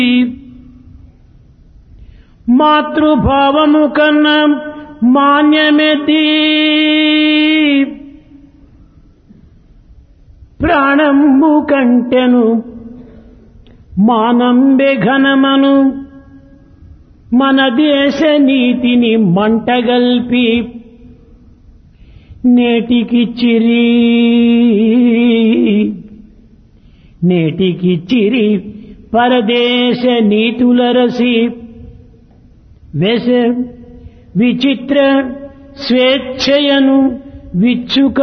మాతృభావము కన్నా మాన్యమెతి ప్రాణంబు కంటెను మానంబె ఘనమను మన దేశ నీతిని మంటగల్పి నేటికి చిరి నేటికి చిరి పరదేశ నీతులరసి వెస విచిత్ర స్వేచ్ఛయను విచ్చుక